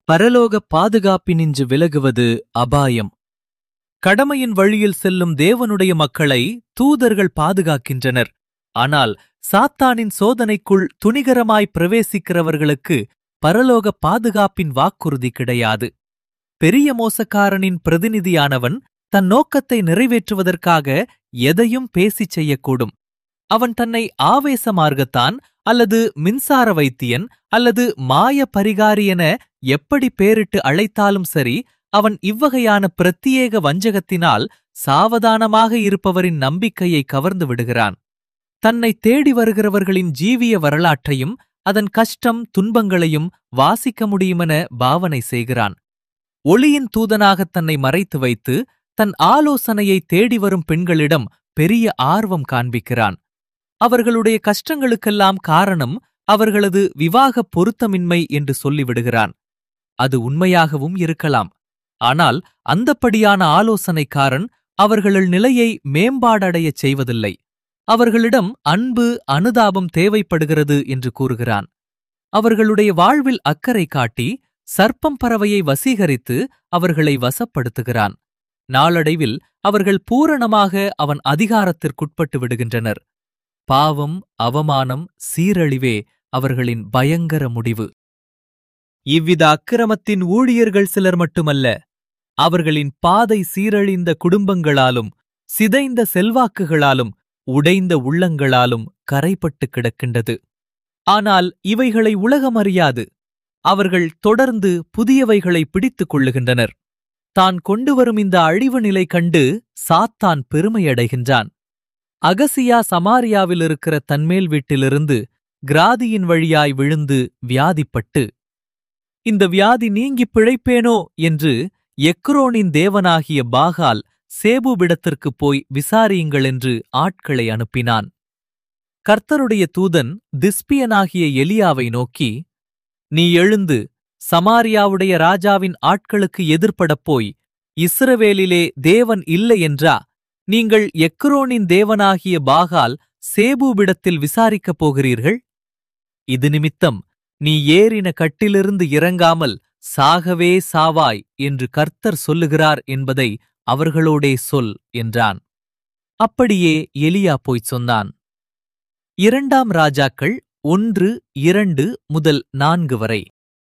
பரலோக பாதுகாப்பினின்று விலகுவது அபாயம் கடமையின் வழியில் செல்லும் தேவனுடைய மக்களை தூதர்கள் பாதுகாக்கின்றனர் ஆனால் சாத்தானின் சோதனைக்குள் துணிகரமாய் பிரவேசிக்கிறவர்களுக்கு பரலோக பாதுகாப்பின் வாக்குறுதி கிடையாது பெரிய மோசக்காரனின் பிரதிநிதியானவன் தன் நோக்கத்தை நிறைவேற்றுவதற்காக எதையும் பேசிச் செய்யக்கூடும் அவன் தன்னை ஆவேச மார்க்கத்தான் அல்லது மின்சார வைத்தியன் அல்லது மாய பரிகாரி என எப்படி பேரிட்டு அழைத்தாலும் சரி அவன் இவ்வகையான பிரத்தியேக வஞ்சகத்தினால் சாவதானமாக இருப்பவரின் நம்பிக்கையை கவர்ந்து விடுகிறான் தன்னை தேடி வருகிறவர்களின் ஜீவிய வரலாற்றையும் அதன் கஷ்டம் துன்பங்களையும் வாசிக்க முடியுமென பாவனை செய்கிறான் ஒளியின் தூதனாகத் தன்னை மறைத்து வைத்து தன் ஆலோசனையை தேடி வரும் பெண்களிடம் பெரிய ஆர்வம் காண்பிக்கிறான் அவர்களுடைய கஷ்டங்களுக்கெல்லாம் காரணம் அவர்களது விவாக பொருத்தமின்மை என்று சொல்லிவிடுகிறான் அது உண்மையாகவும் இருக்கலாம் ஆனால் அந்தப்படியான ஆலோசனைக்காரன் அவர்கள் நிலையை மேம்பாடடையச் செய்வதில்லை அவர்களிடம் அன்பு அனுதாபம் தேவைப்படுகிறது என்று கூறுகிறான் அவர்களுடைய வாழ்வில் அக்கறை காட்டி சர்ப்பம் பறவையை வசீகரித்து அவர்களை வசப்படுத்துகிறான் நாளடைவில் அவர்கள் பூரணமாக அவன் அதிகாரத்திற்குட்பட்டு விடுகின்றனர் பாவம் அவமானம் சீரழிவே அவர்களின் பயங்கர முடிவு இவ்வித அக்கிரமத்தின் ஊழியர்கள் சிலர் மட்டுமல்ல அவர்களின் பாதை சீரழிந்த குடும்பங்களாலும் சிதைந்த செல்வாக்குகளாலும் உடைந்த உள்ளங்களாலும் கரைப்பட்டு கிடக்கின்றது ஆனால் இவைகளை உலகம் அறியாது அவர்கள் தொடர்ந்து புதியவைகளை பிடித்துக் கொள்ளுகின்றனர் தான் கொண்டு வரும் இந்த அழிவு நிலை கண்டு சாத்தான் பெருமையடைகின்றான் அகசியா சமாரியாவில் இருக்கிற தன்மேல் வீட்டிலிருந்து கிராதியின் வழியாய் விழுந்து வியாதிப்பட்டு இந்த வியாதி நீங்கிப் பிழைப்பேனோ என்று எக்ரோனின் தேவனாகிய பாகால் சேபுவிடத்திற்குப் போய் விசாரியுங்கள் என்று ஆட்களை அனுப்பினான் கர்த்தருடைய தூதன் திஸ்பியனாகிய எலியாவை நோக்கி நீ எழுந்து சமாரியாவுடைய ராஜாவின் ஆட்களுக்கு எதிர்ப்படப் போய் இஸ்ரவேலிலே தேவன் இல்லை என்றா நீங்கள் எக்ரோனின் தேவனாகிய பாகால் சேபுவிடத்தில் விசாரிக்கப் போகிறீர்கள் இது நிமித்தம் நீ ஏறின கட்டிலிருந்து இறங்காமல் சாகவே சாவாய் என்று கர்த்தர் சொல்லுகிறார் என்பதை அவர்களோடே சொல் என்றான் அப்படியே எலியா போய்ச் சொன்னான் இரண்டாம் ராஜாக்கள் ஒன்று இரண்டு முதல் நான்கு வரை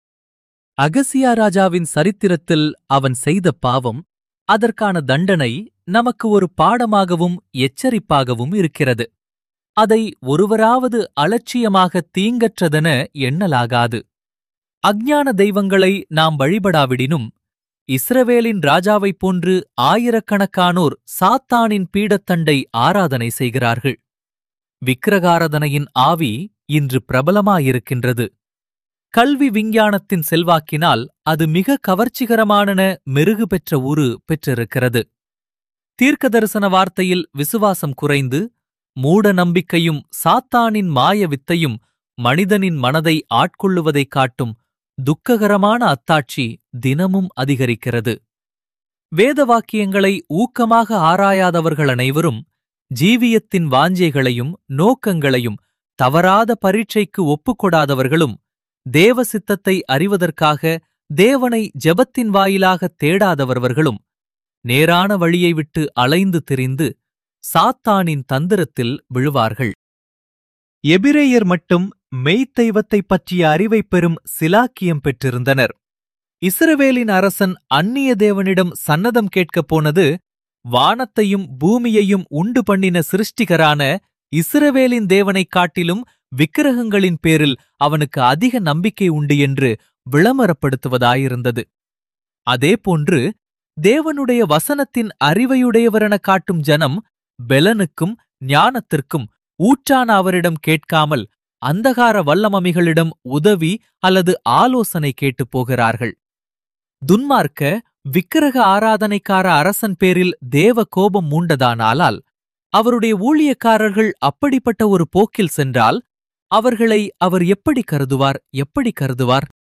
அகசியா ராஜாவின் சரித்திரத்தில் அவன் செய்த பாவம் அதற்கான தண்டனை நமக்கு ஒரு பாடமாகவும் எச்சரிப்பாகவும் இருக்கிறது அதை ஒருவராவது அலட்சியமாக தீங்கற்றதென எண்ணலாகாது அஞ்ஞான தெய்வங்களை நாம் வழிபடாவிடினும் இஸ்ரவேலின் ராஜாவைப் போன்று ஆயிரக்கணக்கானோர் சாத்தானின் பீடத்தண்டை ஆராதனை செய்கிறார்கள் விக்கிரகாரதனையின் ஆவி இன்று பிரபலமாயிருக்கின்றது கல்வி விஞ்ஞானத்தின் செல்வாக்கினால் அது மிக கவர்ச்சிகரமான மெருகு பெற்ற உரு பெற்றிருக்கிறது தீர்க்க தரிசன வார்த்தையில் விசுவாசம் குறைந்து மூட நம்பிக்கையும் சாத்தானின் மாய வித்தையும் மனிதனின் மனதை ஆட்கொள்ளுவதைக் காட்டும் துக்ககரமான அத்தாட்சி தினமும் அதிகரிக்கிறது வேத வாக்கியங்களை ஊக்கமாக ஆராயாதவர்கள் அனைவரும் ஜீவியத்தின் வாஞ்சைகளையும் நோக்கங்களையும் தவறாத பரீட்சைக்கு ஒப்புக்கொடாதவர்களும் தேவ சித்தத்தை அறிவதற்காக தேவனை ஜெபத்தின் வாயிலாக தேடாதவர்களும் நேரான வழியை விட்டு அலைந்து திரிந்து சாத்தானின் தந்திரத்தில் விழுவார்கள் எபிரேயர் மட்டும் மெய்த்தெய்வத்தைப் பற்றிய அறிவைப் பெறும் சிலாக்கியம் பெற்றிருந்தனர் இஸ்ரவேலின் அரசன் அந்நிய தேவனிடம் சன்னதம் கேட்கப் போனது வானத்தையும் பூமியையும் உண்டு பண்ணின சிருஷ்டிகரான இஸ்ரவேலின் தேவனைக் காட்டிலும் விக்கிரகங்களின் பேரில் அவனுக்கு அதிக நம்பிக்கை உண்டு என்று விளம்பரப்படுத்துவதாயிருந்தது அதேபோன்று தேவனுடைய வசனத்தின் அறிவையுடையவரென காட்டும் ஜனம் பெலனுக்கும் ஞானத்திற்கும் ஊற்றான அவரிடம் கேட்காமல் அந்தகார வல்லமமிகளிடம் உதவி அல்லது ஆலோசனை கேட்டுப் போகிறார்கள் துன்மார்க்க விக்கிரக ஆராதனைக்கார அரசன் பேரில் தேவ கோபம் மூண்டதானாலால் அவருடைய ஊழியக்காரர்கள் அப்படிப்பட்ட ஒரு போக்கில் சென்றால் அவர்களை அவர் எப்படி கருதுவார் எப்படி கருதுவார்